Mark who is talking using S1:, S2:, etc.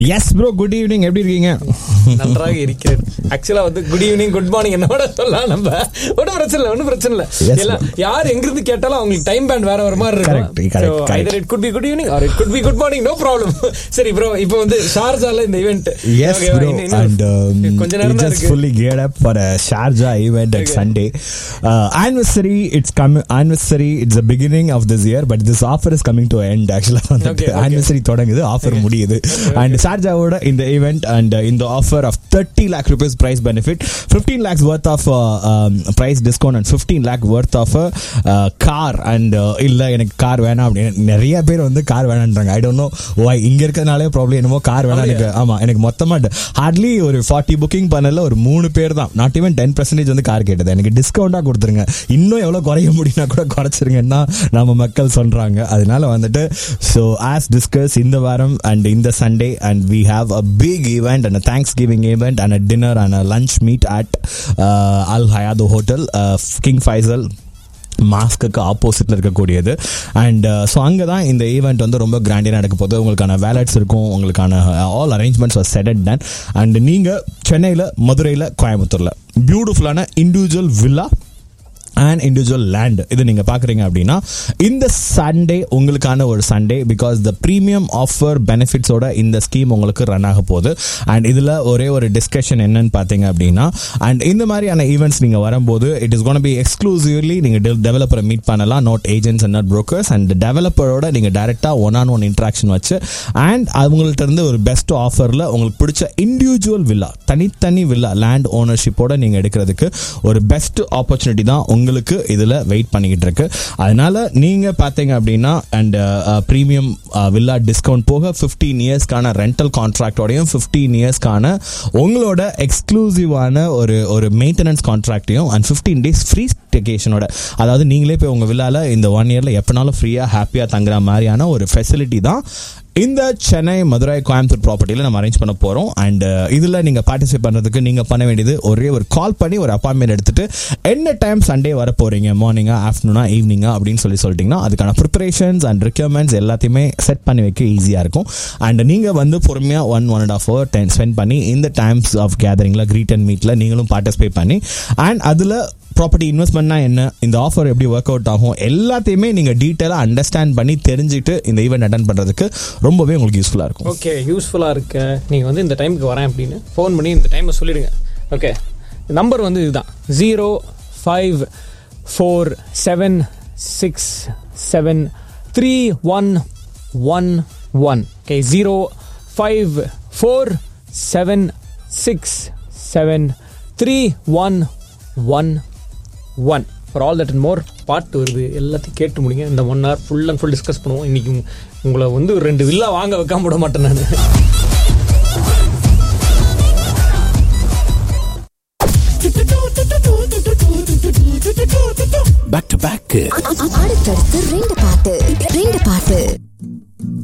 S1: S bro good evening எப்படி இருக்கீங்க
S2: நன்றாக இருக்கிறேன் ஆக்சுவலா வந்து குட் ஈவினிங் குட் மார்னிங் என்னோட சொல்லலாம் நம்ம ஒன்றும் பிரச்சனை இல்லை ஒன்றும் பிரச்சனை இல்லை
S1: Yes,
S2: எல்லாம் யார் எங்கிருந்து கேட்டாலும் அவங்களுக்கு டைம் பேண்ட் வேற வர மாதிரி
S1: Correct, correct, correct.
S2: இருக்கும் it could be good evening or it could be good morning no problem சரி ப்ரோ இப்போ வந்து ஷார்ஜால இந்த event
S1: Yes, bro. And um,
S2: கொஞ்ச
S1: we
S2: நேரம் தான்
S1: just
S2: இருக்கு
S1: fully geared up for a Sharjah event at
S2: Okay.
S1: Sunday. Uh, anniversary, it's coming. Anniversary, it's the beginning of this year, but this offer is coming to an end. Actually,
S2: Okay, okay.
S1: anniversary தொடங்குது offer முடியுது and ஷார்ஜாவோட இந்த event and இந்த offer of thirty lakh rupees prize benefit fifteen lakhs worth of prize discount and fifteen lakh worth of car and இல்ல எனக்கு car வேணாம் அப்படின்னு நிறைய பேர் வந்து கார் வேணான்றாங்க ஐ டோன்ட் நோ ஒய் இங்க இருக்கிறதுனாலே ப்ராப்ளம் என்னமோ கார் வேணாம் எனக்கு ஆமா எனக்கு மொத்தமா ஹார்ட்லி ஒரு ஃபார்ட்டி புக்கிங் பண்ணல ஒரு மூணு பேர் தான் நாட் ஈவன் டென் பர்சன்டேஜ் வந்து கார் கேட்டது எனக்கு டிஸ்கவுண்டா கொடுத்துருங்க இன்னும் எவ்வளவு குறைய முடியும்னா கூட குறைச்சிருங்கன்னா நம்ம மக்கள் சொல்றாங்க அதனால வந்துட்டு ஸோ ஆஸ் டிஸ்கஸ் இந்த வாரம் அண்ட் இந்த Sunday and we have a big event and thanksgiving event and a dinner and a lunch meet at Al Hayat hotel King Faisal மாஸ்க்கு ஆப்போசிட்ல இருக்கக்கூடியது அண்ட் ஸோ அங்கே தான் இந்த ஈவெண்ட் வந்து ரொம்ப கிராண்டியாக நடக்க போகுது உங்களுக்கான வேலட்ஸ் இருக்கும் உங்களுக்கான all arrangements are set and done and நீங்கள் சென்னையில் மதுரையில் கோயம்புத்தூரில் பியூட்டிஃபுல்லான individual villa and individual land இது நீங்கள் பார்க்குறீங்க அப்படின்னா இந்த சண்டே உங்களுக்கான ஒரு Sunday because the premium offer பெனிஃபிட்ஸோட இந்த ஸ்கீம் உங்களுக்கு ரன் ஆக போகுது அண்ட் இதில் ஒரே ஒரு டிஸ்கஷன் என்னன்னு பார்த்தீங்க அப்படின்னா அண்ட் இந்த மாதிரியான ஈவெண்ட்ஸ் நீங்கள் வரும்போது it is gonna be exclusively நீங்கள் டெவலப்பரை மீட் பண்ணலாம் not agents and not brokers and டெவலப்பரோட நீங்கள் டேரெக்டாக ஒன் ஆன் ஒன் இன்ட்ராக்ஷன் வச்சு அண்ட் அவங்கள்ட்ட இருந்து ஒரு பெஸ்ட் ஆஃபரில் உங்களுக்கு பிடிச்ச இண்டிவிஜுவல் வில்லா தனித்தனி வில்லா லேண்ட் ஓனர்ஷிப்போட நீங்கள் எடுக்கிறதுக்கு ஒரு பெஸ்ட் ஆப்பர்ச்சுனிட்டி தான் உங்களுக்கு இதில் வெயிட் பண்ணிக்கிட்டு இருக்கு அதனால நீங்கள் பார்த்தீங்க அப்படின்னா அண்ட் ப்ரீமியம் வில்லா டிஸ்கவுண்ட் போக ஃபிஃப்டீன் இயர்ஸ்க்கான ரெண்டல் கான்ட்ராக்டோடையும் ஃபிஃப்டீன் இயர்ஸ்க்கான உங்களோட எக்ஸ்க்ளூசிவான ஒரு ஒரு மெயின்டெனன்ஸ் கான்ட்ராக்டையும் அண்ட் ஃபிஃப்டீன் டேஸ் ஃப்ரீ ஸ்டேகேஷனோட அதாவது நீங்களே போய் உங்கள் வில்லால இந்த ஒன் இயரில் எப்போனாலும் ஃப்ரீயாக ஹாப்பியாக தங்குற மாதிரியான ஒரு ஃபெசிலிட்டி தான் இந்த சென்னை மதுரை கோயம்புத்தூர் ப்ராப்பர்ட்டியில் நம்ம அரேஞ்ச் பண்ண போகிறோம் அண்ட் இதில் நீங்கள் பார்ட்டிசிபேட் பண்ணுறதுக்கு நீங்கள் பண்ண வேண்டியது ஒரே ஒரு கால் பண்ணி ஒரு அப்பாயின்மெண்ட் எடுத்துட்டு என்ன டைம் சண்டே வர போகிறீங்க மார்னிங்கா ஆஃப்டர்நூனா ஈவினிங்கா அப்படின்னு சொல்லி சொல்லிட்டீங்கன்னா அதுக்கான ப்ரிப்பரேஷன்ஸ் அண்ட் ரெக்யர்மெண்ட்ஸ் எல்லாத்தையுமே செட் பண்ணி வைக்க ஈஸியாக இருக்கும் அண்ட் நீங்கள் வந்து பொறுமையாக one one and half hour time spend பண்ணி இந்த டைம்ஸ் ஆஃப் கேதரிங்கில் க்ரீட் அண்ட் மீட்டில் நீங்களும் பார்ட்டிசிபேட் பண்ணி அண்ட் அதில் ப்ராப்பர்ட்டி இன்வெஸ்ட்மெண்ட்னா என்ன இந்த ஆஃபர் எப்படி ஒர்க் அவுட் ஆகும் எல்லாத்தையுமே நீங்கள் டீட்டெயிலாக அண்டர்ஸ்டாண்ட் பண்ணி தெரிஞ்சுட்டு இந்த ஈவெண்ட் அட்டன் பண்ணுறதுக்கு ரொம்பவே உங்களுக்கு யூஸ்ஃபுல்லாக இருக்கும்
S2: ஓகே யூஸ்ஃபுல்லாக இருக்க நீங்கள் வந்து இந்த டைமுக்கு வரேன் அப்படின்னு ஃபோன் பண்ணி இந்த டைமை சொல்லிடுங்க ஓகே நம்பர் வந்து இதுதான் zero five four seven six seven three one one one okay zero five four seven six seven three one one one for all that and more பாட்டு வருது எல்லாத்தையும் கேட்டு முடிங்க இந்த one hour full and full discuss பண்ணுவோம் இன்னைக்கு உங்க- உங்களை வந்து ஒரு ரெண்டு வில்லா வாங்க வைக்காம விட மாட்டேன் நான்
S3: பேக் டு பேக்
S4: அடுத்தடுத்து ரெண்டு பாட்டு ரெண்டு பாட்டு